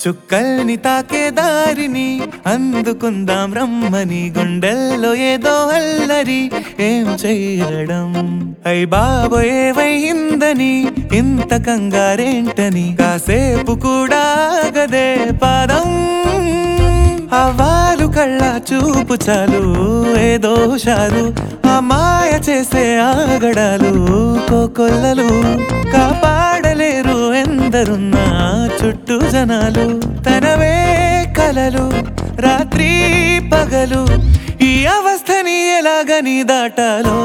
చుక్కల్ని తాకే దారిని అందుకుందాం రమ్మని గుండెల్లో ఏదో అల్లరి ఏం చెయ్యడం అయ్ బాబో ఏవైందని ఇంత కంగారేంటని కాసేపు కూడా గదే పాదం అవ్వాలు కళ్ళ చూపు చాలు ఏదో షారు ఆ మాయ చేసే ఆగడాలు కోకొల్లలు కాపాడలేరు ఎందరున్నా చుట్టూ జనాలు తనవే కలలు రాత్రి పగలు ఈ అవస్థని ఎలాగని దాటాలో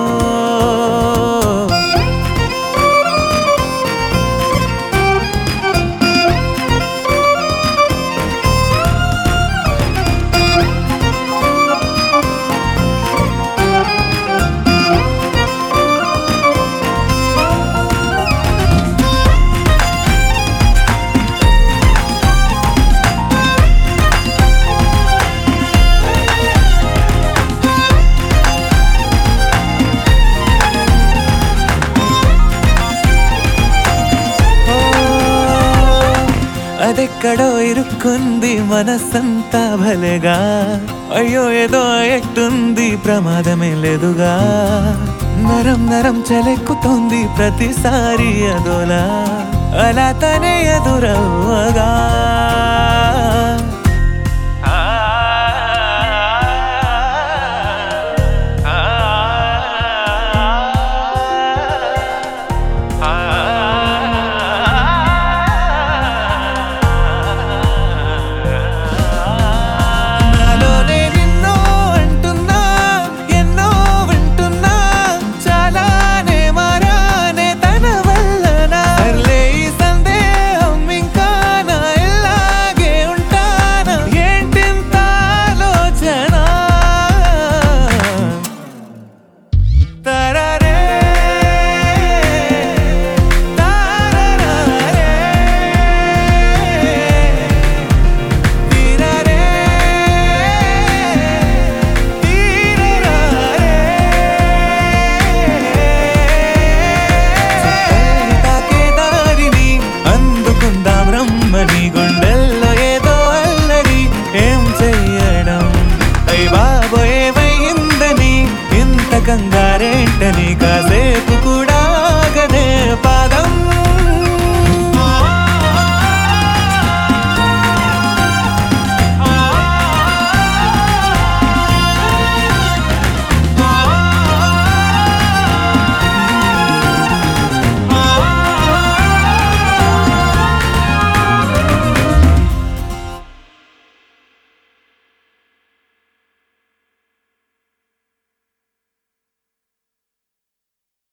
అదెక్కడో ఇరుక్కుంది మనసంతా భలేగా అయ్యో ఏదో ఎట్టుంది ప్రమాదమే లేదుగా నరం నరం చలెక్కుతోంది ప్రతిసారి అదోలా అలా తనే ఎదురవ్వగా